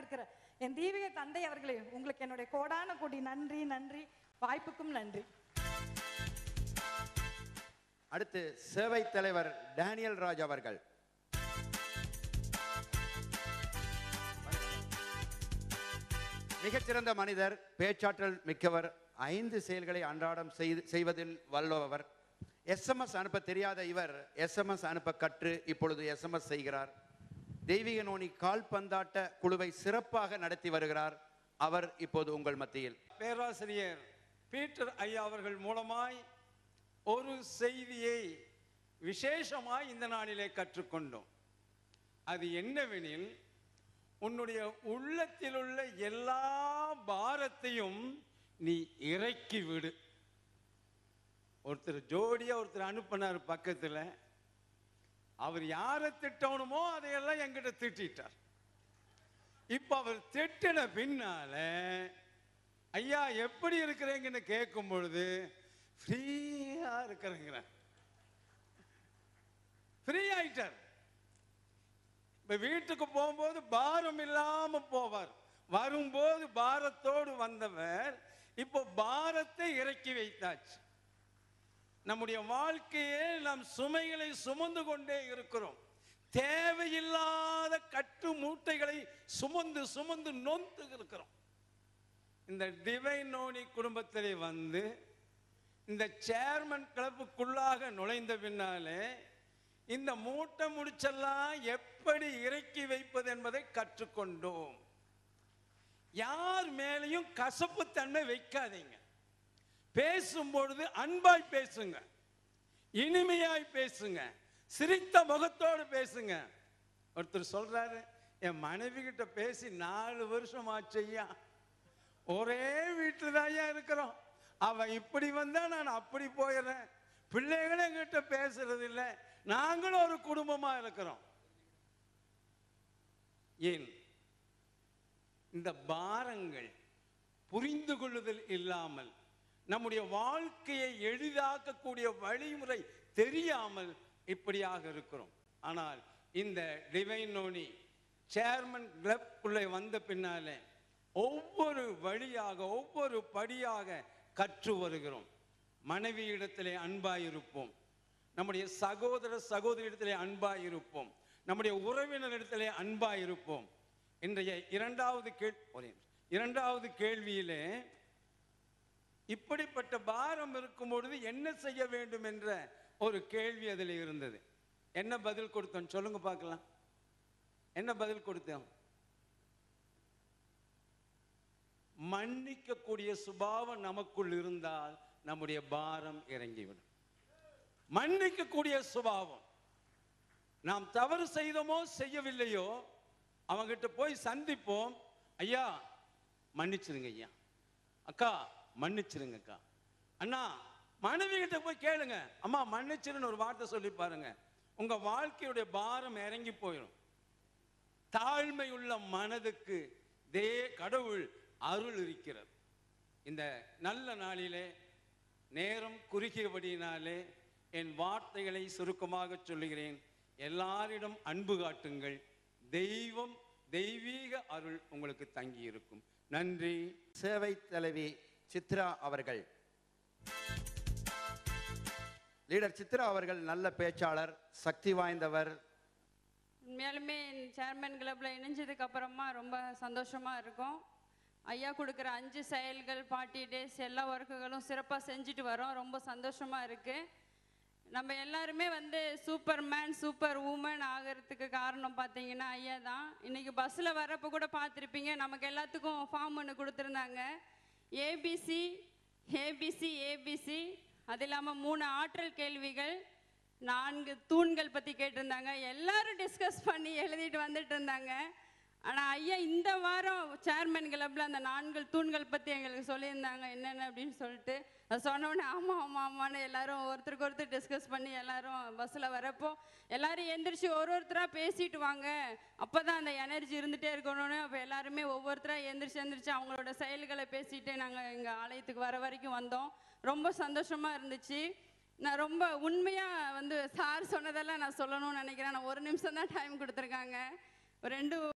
இருக்கிற என் தீவிக தந்தை அவர்களே உங்களுக்கு என்னுடைய கோடான கோடி நன்றி நன்றி வாய்ப்புக்கும் நன்றி அடுத்து சேவை தலைவர் டேனியல் ராஜ் அவர்கள் மிகச்சிறந்த மனிதர் பேச்சாற்றல் மிக்கவர் ஐந்து செயல்களை அன்றாடம் செய்து செய்வதில் வல்லவர் எஸ்எம்எஸ் அனுப்ப தெரியாத இவர் எஸ்எம்எஸ் அனுப்ப கற்று இப்பொழுது எஸ்எம்எஸ் செய்கிறார் தெய்வீக நோனி கால்பந்தாட்ட குழுவை சிறப்பாக நடத்தி வருகிறார் அவர் இப்போது உங்கள் மத்தியில் பேராசிரியர் பீட்டர் ஐயா அவர்கள் மூலமாய் ஒரு செய்தியை விசேஷமாய் இந்த நாளிலே கற்றுக்கொண்டோம் அது என்னவெனில் உன்னுடைய உள்ளத்தில் உள்ள எல்லா பாரத்தையும் நீ இறக்கி விடு ஒருத்தர் ஜோடியா ஒருத்தர் அனுப்பினார் பக்கத்துல அவர் யாரை திட்டணுமோ அதையெல்லாம் என்கிட்ட திட்டிட்டார் இப்ப அவர் திட்டின பின்னால ஐயா எப்படி இருக்கிறீங்கன்னு கேட்கும் பொழுது ஃப்ரீயா இருக்கிறேங்கிறார் ஃப்ரீ ஆயிட்டார் இப்ப வீட்டுக்கு போகும்போது பாரம் இல்லாம போவார் வரும்போது பாரத்தோடு வந்தவர் இப்போ பாரத்தை இறக்கி வைத்தாச்சு நம்முடைய வாழ்க்கையே நாம் சுமைகளை சுமந்து கொண்டே இருக்கிறோம் தேவையில்லாத கட்டு மூட்டைகளை சுமந்து சுமந்து நொந்து இருக்கிறோம் இந்த டிவைன் நோனி குடும்பத்திலே வந்து இந்த சேர்மன் கிளப்புக்குள்ளாக நுழைந்த பின்னாலே இந்த மூட்டை முடிச்செல்லாம் எப்படி இறக்கி வைப்பது என்பதை கற்றுக்கொண்டோம் யார் மேலேயும் கசப்புத்தன்மை வைக்காதீங்க பேசும் பொழுது அன்பாய் பேசுங்க இனிமையாய் பேசுங்க சிரித்த முகத்தோடு பேசுங்க ஒருத்தர் சொல்றாரு என் மனைவி கிட்ட பேசி நாலு வருஷம் ஆச்சையா ஒரே வீட்டில் தான் இருக்கிறோம் அவ இப்படி வந்தா நான் அப்படி போயிடுறேன் பிள்ளைகளும் எங்கிட்ட பேசுறது இல்லை நாங்களும் ஒரு குடும்பமா இருக்கிறோம் ஏன் இந்த பாரங்கள் புரிந்து கொள்ளுதல் இல்லாமல் நம்முடைய வாழ்க்கையை எளிதாக்கக்கூடிய வழிமுறை தெரியாமல் இப்படியாக இருக்கிறோம் ஆனால் இந்த டிவைன் நோனி சேர்மன் கிளப்குள்ளே வந்த பின்னாலே ஒவ்வொரு வழியாக ஒவ்வொரு படியாக கற்று வருகிறோம் மனைவியிடத்திலே அன்பாயிருப்போம் நம்முடைய சகோதர சகோதரிடத்திலே அன்பாயிருப்போம் நம்முடைய உறவினரிடத்திலே அன்பாயிருப்போம் இன்றைய இரண்டாவது கேள் ஒரே நிமிஷம். இரண்டாவது கேள்வியிலே இப்படிப்பட்ட பாரம் இருக்கும் பொழுது என்ன செய்ய வேண்டும் என்ற ஒரு கேள்வி அதில் இருந்தது என்ன பதில் கொடுத்தோம் சொல்லுங்க பார்க்கலாம் என்ன பதில் கொடுத்தோம் மன்னிக்கக்கூடிய சுபாவம் நமக்குள் இருந்தால் நம்முடைய பாரம் இறங்கிவிடும் மன்னிக்கக்கூடிய சுபாவம் நாம் தவறு செய்தோமோ செய்யவில்லையோ அவங்கிட்ட போய் சந்திப்போம் ஐயா மன்னிச்சிருங்க ஐயா அக்கா மன்னிச்சிருங்க அக்கா அண்ணா மனைவி கிட்ட போய் கேளுங்க அம்மா மன்னிச்சிருன்னு ஒரு வார்த்தை சொல்லி பாருங்க உங்க வாழ்க்கையுடைய பாரம் இறங்கி போயிடும் தாழ்மை உள்ள மனதுக்கு தே கடவுள் அருள் இருக்கிறது இந்த நல்ல நாளிலே நேரம் குறுகியபடியினாலே என் வார்த்தைகளை சுருக்கமாக சொல்லுகிறேன் எல்லாரிடம் அன்பு காட்டுங்கள் தெய்வம் தெய்வீக அருள் உங்களுக்கு தங்கி இருக்கும் நன்றி சேவை தலைவி சித்ரா அவர்கள் லீடர் சித்ரா அவர்கள் நல்ல பேச்சாளர் சக்தி வாய்ந்தவர் உண்மையாலுமே சேர்மன் கிளப்ல இணைஞ்சதுக்கு அப்புறமா ரொம்ப சந்தோஷமா இருக்கும் ஐயா கொடுக்குற அஞ்சு செயல்கள் பார்ட்டி டேஸ் எல்லா ஒர்க்குகளும் சிறப்பாக செஞ்சுட்டு வரோம் ரொம்ப சந்தோஷமா இருக்கு நம்ம எல்லாருமே வந்து சூப்பர் மேன் சூப்பர் உமன் ஆகிறதுக்கு காரணம் பார்த்தீங்கன்னா ஐயா தான் இன்னைக்கு பஸ்ஸில் வரப்போ கூட பார்த்துருப்பீங்க நமக்கு எல்லாத்துக்கும் ஃபார்ம் ஒன்று கொடுத்துருந்தாங்க ஏபிசி ஏபிசி ஏபிசி அது இல்லாமல் மூணு ஆற்றல் கேள்விகள் நான்கு தூண்கள் பற்றி கேட்டிருந்தாங்க எல்லாரும் டிஸ்கஸ் பண்ணி எழுதிட்டு வந்துட்டு இருந்தாங்க ஆனால் ஐயா இந்த வாரம் சேர்மன் கிளப்ல அந்த நான்கு தூண்கள் பற்றி எங்களுக்கு சொல்லியிருந்தாங்க என்னென்ன அப்படின்னு சொல்லிட்டு அது சொன்ன உடனே ஆமாம் ஆமாம் ஆமான்னு எல்லாரும் ஒருத்தருக்கு ஒருத்தர் டிஸ்கஸ் பண்ணி எல்லாரும் பஸ்ஸில் வரப்போ எல்லாரும் எந்திரிச்சு ஒரு ஒருத்தராக பேசிட்டு வாங்க அப்போ தான் அந்த எனர்ஜி இருந்துகிட்டே இருக்கணும்னு அப்போ எல்லாருமே ஒவ்வொருத்தராக எந்திரிச்சு எந்திரிச்சு அவங்களோட செயல்களை பேசிட்டு நாங்கள் எங்கள் ஆலயத்துக்கு வர வரைக்கும் வந்தோம் ரொம்ப சந்தோஷமாக இருந்துச்சு நான் ரொம்ப உண்மையாக வந்து சார் சொன்னதெல்லாம் நான் சொல்லணும்னு நினைக்கிறேன் நான் ஒரு நிமிஷம் தான் டைம் கொடுத்துருக்காங்க ஒரு ரெண்டு